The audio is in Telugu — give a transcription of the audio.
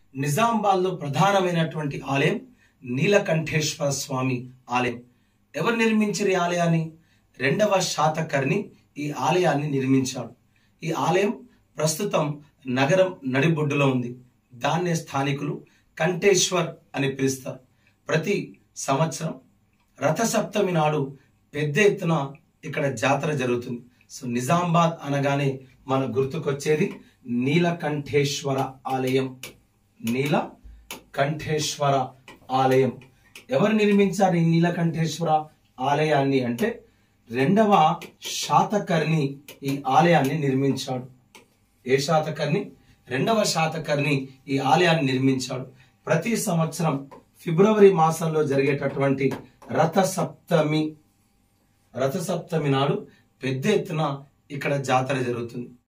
నిజామాబాద్లో ప్రధానమైనటువంటి ఆలయం నీలకంఠేశ్వర స్వామి ఆలయం ఎవరు నిర్మించారు ఈ ఆలయాన్ని రెండవ శాతకర్ణి ఈ ఆలయాన్ని నిర్మించాడు ఈ ఆలయం ప్రస్తుతం నగరం నడిబొడ్డులో ఉంది దాన్నే స్థానికులు కంఠేశ్వర్ అని పిలుస్తారు ప్రతి సంవత్సరం రథసప్తమి నాడు పెద్ద ఎత్తున ఇక్కడ జాతర జరుగుతుంది సో నిజామాబాద్ అనగానే మన గుర్తుకొచ్చేది నీలకంఠేశ్వర ఆలయం నీల కంఠేశ్వర ఆలయం ఎవరు నిర్మించారు ఈ నీలకంఠేశ్వర ఆలయాన్ని అంటే రెండవ శాతకర్ణి ఈ ఆలయాన్ని నిర్మించాడు ఏ శాతకర్ణి రెండవ శాతకర్ణి ఈ ఆలయాన్ని నిర్మించాడు ప్రతి సంవత్సరం ఫిబ్రవరి మాసంలో జరిగేటటువంటి రథ సప్తమి రథ సప్తమి నాడు పెద్ద ఎత్తున ఇక్కడ జాతర జరుగుతుంది